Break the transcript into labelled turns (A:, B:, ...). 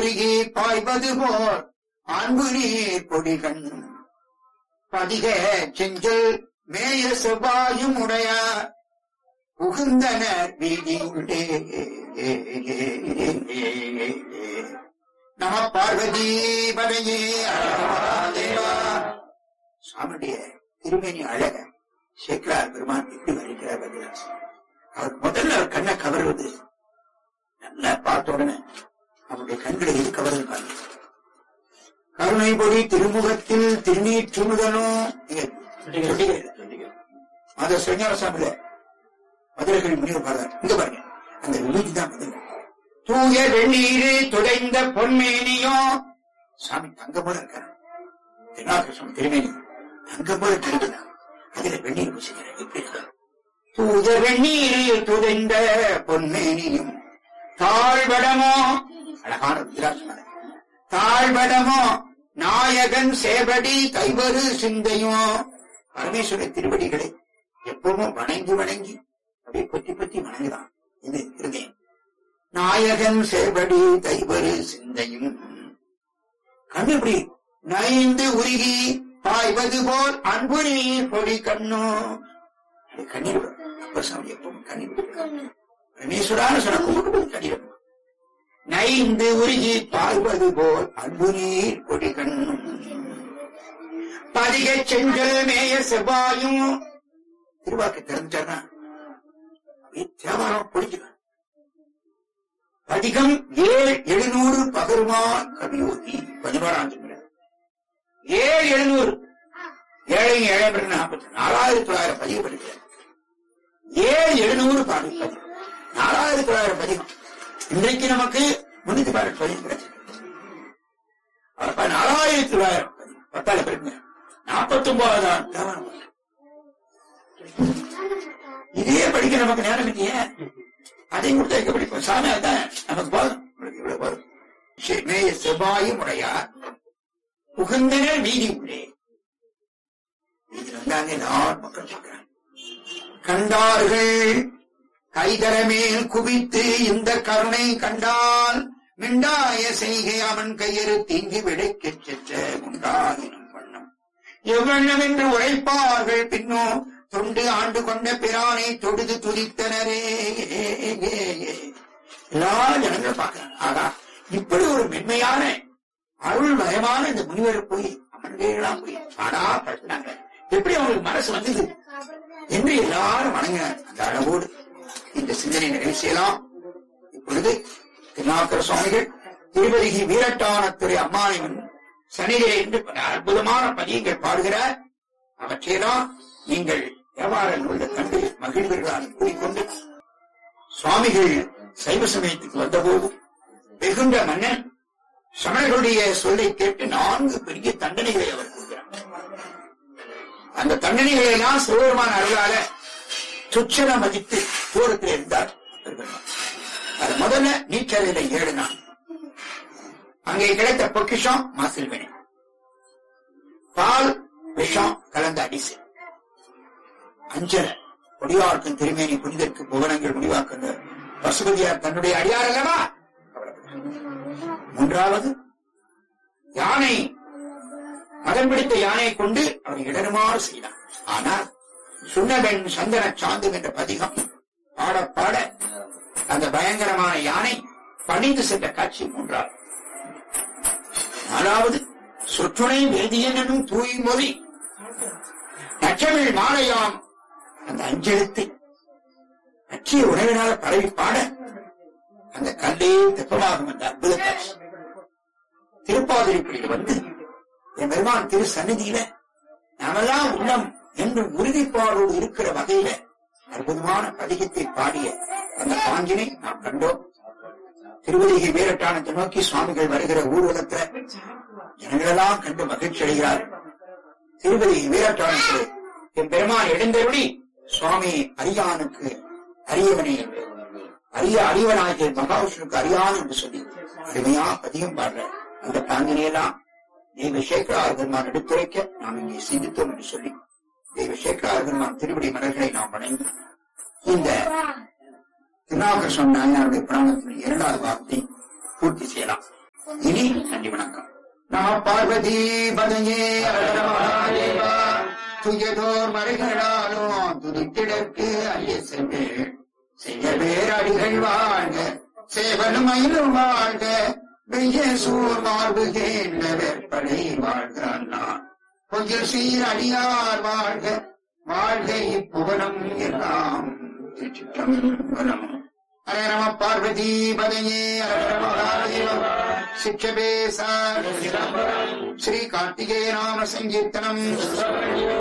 A: உருகி பாய்வது போல் அன்பு நீர் பொடிகண் பதிக செஞ்சல் மேய செவ்வாயும் உடையார் புகுந்தனர் வீதியுள்ளே நம பார்வதி பதையே தேவா சாமியுடைய திருமேனி அழக சேக்கரார் பெருமான் எப்படி வரைக்கிறார் பதிலா அவர் முதல்ல அவர் கண்ணை கவர்வது நல்லா பார்த்த உடனே அவருடைய கண்களை எது கவர்ந்து பாருங்க கருணை பொடி திருமுகத்தில் திருநீற்று முதனோ அத சன்னியார சாமியில மதுரைகள் முனிவர் பாடுறார் இங்க பாருங்க அந்த விபூதி தான் முதல்ல தூய வெந்நீரு துடைந்த பொன்மேனியோ சாமி தங்கம் போல இருக்காரு திருநாகிருஷ்ணன் திருமேனி தங்கம் போல தெரியுதுதான் அதுல வெந்நீர் பூசிக்கிறேன் எப்படி இருக்காரு தூய வெந்நீர் துடைந்த பொன்மேனியும் தாழ்வடமோ அழகான ருத்ராட்சம் தாழ்வடமோ நாயகன் சேவடி கைவரு சிந்தையும் பரமேஸ்வர திருவடிகளை எப்பவும் வணங்கி வணங்கி அப்படியே பத்தி பத்தி வணங்குதான் இது இருதயம் நாயகன் சேவடி கைவரு சிந்தையும் கண்ணு இப்படி நைந்து உருகி பாய்வது போல் அன்பு நீர் பொடி கண்ணோ அப்படி கண்ணீர் வரும். அப்ப சாமி எப்பவும் கண்ணீர் விடும். பரமேஸ்வரான சொன்ன கும்பிட்டு கண்ணீர் வரும். நைந்து உருகி பாய்வது போல் அன்பு நீர் பொடி கண்ணும் பதிக செஞ்சல் மேய செவ்வாயும் திருவாக்கு திறந்துட்டார்னா அப்படியே தேவாரம் பொடிக்கிறார் பதிகம் ஏழு எழுநூறு பகருமா கவியோகி பதினோராம் சொல்கிறார் ஏழு எழுநூறு ஏழை ஏழை நாற்பத்தி நாலாயிரத்தி தொள்ளாயிரம் பதிவு படிக்கிறார் ஏழு எழுநூறு பாடல் பதிவு நாலாயிரத்தி தொள்ளாயிரம் பதிகம் இன்றைக்கு நமக்கு முன்னூத்தி பதினெட்டு பதிவு கிடைச்சது அப்ப நாலாயிரத்தி தொள்ளாயிரம் பதிவு பத்தாயிரம் பேருங்க நாற்பத்தி ஒன்பதாயிரம் தேவாரம் பதிவு. இதே படிக்க நமக்கு நேரம் இல்லையே அதையும் கொடுத்தா எங்க படிப்போம் சாமி அதான் நமக்கு போதும் உங்களுக்கு இவ்வளவு வரும் சரி, மேய செவ்வாயும் உடையார் புகுந்தனர் வீதி உள்ளே வீதி வந்தாங்க எல்லாரும் மக்கள் பார்க்கிறாங்க கண்டார்கள் கைதர மேல் குவித்து இந்த கருணை கண்டால் மிண்டாய செய்கை அவன் கையறு தீங்கி விடைக்கச் சென்ற உண்டாகினும் வண்ணம் எவ்வண்ணம் என்று உழைப்பார்கள் பின்னோ தொண்டு ஆண்டு கொண்ட பிரானை தொடுது துதித்தனரே எல்லா ஜனங்களும் பார்க்கிறாங்க ஆகா இப்படி ஒரு மென்மையான அருள் மயமான இந்த முனிவரை போய் அமர்ந்தேலாம் போய் பாடா படுத்தினாங்க எப்படி அவங்களுக்கு மனசு வந்தது என்று எல்லாரும் வணங்கினார் அந்த அளவோடு இந்த சிந்தனை நிறைவு செய்யலாம் இப்பொழுது திருநாக்கர சுவாமிகள் திருவதிகி வீரட்டானத்துறை அம்மானிவன் சனிலே என்று பல அற்புதமான பதியங்கள் பாடுகிறார் அவற்றையெல்லாம் நீங்கள் வியாபார நூலில் கண்டு மகிழ்வீர்களால் கூறிக்கொண்டு சுவாமிகள் சைவ சமயத்துக்கு வந்தபோது வெகுண்ட மன்னன் சமணர்களுடைய சொல்லை கேட்டு நான்கு பெரிய தண்டனைகளை அவர் கொடுக்கிறார் அந்த தண்டனைகளை எல்லாம் சிவபெருமான அருளால துச்சன மதித்து தூரத்தில் இருந்தார் பெருமாள். அது முதல்ல நீச்சலில ஏழு நாள் அங்கே கிடைத்த பொக்கிஷம் மாசில் வினை பால் விஷம் கலந்த அடிசு அஞ்சல கொடியார்க்கும் திருமேனி புனிதற்கு புவனங்கள் முடிவாக்குங்க பசுபதியார் தன்னுடைய அடியார் அல்லவா மூன்றாவது யானை மதம் பிடித்த யானையை கொண்டு அவர் இடருமாறு செய்தார் ஆனால் சுண்ணபெண் சந்தன சாந்து என்ற பதிகம் பாட பாட அந்த பயங்கரமான யானை பணிந்து சென்ற காட்சி மூன்றாவது நாலாவது சொற்றுணை வேதியன் எனும் தூய் மொழி நச்சமிழ் மாலையாம் அந்த அஞ்செழுத்து நச்சிய உணவினால பரவி பாட அந்த கல்லே தெப்பமாகும் அந்த அற்புத காட்சி திருப்பாதிரிப்படியில் வந்து என் பெருமான் திரு சந்நிதியில நாமெல்லாம் உள்ளம் என்று உறுதிப்பாடோடு இருக்கிற வகையில அற்புதமான பதிகத்தை பாடிய அந்த பாங்கினை நாம் கண்டோம் திருவதிகை வீரட்டானத்தை நோக்கி சுவாமிகள் வருகிற ஊர்வலத்துல ஜனங்களெல்லாம் கண்டு மகிழ்ச்சி அடைகிறார் திருவதிகை வீரட்டானத்தில் என் பெருமான் எழுந்தருளி சுவாமி அரியானுக்கு அரியவனை என்று அரிய அறிவனாகிய மகாவிஷ்ணுக்கு அறியான் என்று சொல்லி அருமையா பதிகம் பாடுற அந்த பாங்கினையெல்லாம் தெய்வ சேகரார் பெருமான் எடுத்துரைக்க நாம் இங்கே சிந்தித்தோம் என்று சொல்லி தெய்வ சேகரார் பெருமான் திருவடி மலர்களை நாம் வணங்கி இந்த திருநாகர்ஷன் நாயனாருடைய புராணத்தின் இரண்டாவது வார்த்தை பூர்த்தி செய்யலாம் இனி நன்றி வணக்கம் நம பார்வதி பதையே அழகர மகாதேவா துயதோர் மறைகளாலும் துதித்திடற்கு ஐய சென்று செய்ய பேரடிகள் வாழ்க சேவலும் மயிலும் வாழ்க வெய்ய சூர் மார்புகேண்ட வெற்படை வாழ்க அண்ணா பொய்யில் சீர் அடியார் வாழ்க வாழ்க இப்புகழும் எல்லாம் திருச்சிற்றம்பலம் ஹரே நம பார்வதி பதையே ஹரே மகாதேவம் சிக்ஷபே சார் ஸ்ரீ கார்த்திகேய நாம சங்கீர்த்தனம்